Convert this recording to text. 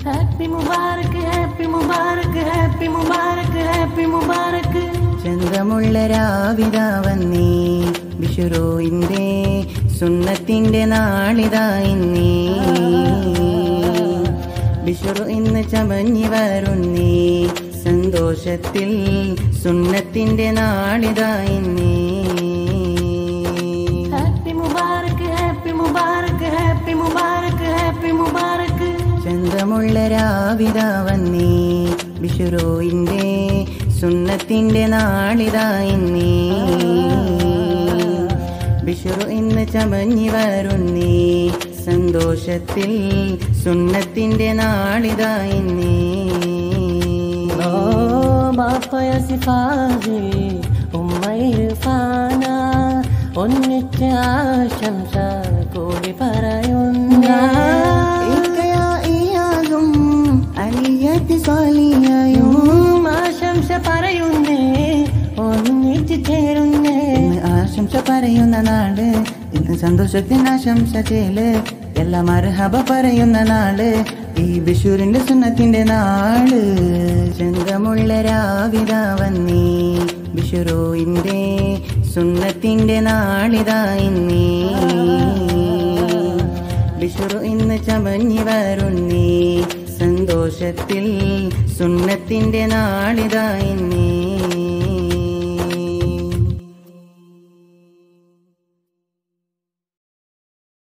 happy മുബാറക്ക് happy മുബാറക്ക് happy മുബാറക്ക് ഹാപ്പി മുബാറക്ക് ചന്തമുള്ള രാവിത വന്നേ ബിഷുറോയിന്റെ സുന്നത്തിന്റെ നാളിതാ ഇന്നേ ബിഷുറു ഇന്ന് ചമഞ്ഞി വരുന്നേ സന്തോഷത്തിൽ സുന്നത്തിന്റെ നാളിതാ ഇന്നേ ഹാപ്പി മുബാറക്ക് ഹാപ്പി മുബാറക്ക് ഹാപ്പി മുബാറക്ക് ഹാപ്പി മുബാറക്ക് ചന്തമുള്ള രാവിത വന്നേ ബിഷുറോയിന്റെ സുന്നത്തിന്റെ നാളിതാ ഇന്നേ ബിഷുറു ഇന്ന് ചമഞ്ഞി വരുന്നേ സന്തോഷത്തിൽ സുന്നത്തിന്റെ നാളിതാ ഇന്നേ ഓ ബാപ്പയ സിഫാജി ഉമ്മയിർഫാന ഒന്നിച്ച് ആശംസ കൂടി പറയുന്ന ഇക്കയായിയാകും അലിയത്ത് സ്വാലിയായും ആശംസ പറയുന്നേ ഒന്നിച്ച് ചേരുന്നേ ഇന്ന് ആശംസ പറയുന്ന നാട് ഇന്ന് സന്തോഷത്തിന് ആശംസ ചേല് എല്ലാം അർഹബ പറയുന്ന നാട് ഈ ബിഷൂരിന്റെ സുന്നത്തിന്റെ നാട് ചന്തമുള്ള രാവിത വന്നേ ബിഷുറോയിന്റെ സുന്നത്തിന്റെ നാളിതാ ഇന്നേ ബിഷുറു ഇന്ന് ചമഞ്ഞി വരുന്നേ സന്തോഷത്തിൽ സുന്നത്തിന്റെ നാളിതാ ഇന്നേ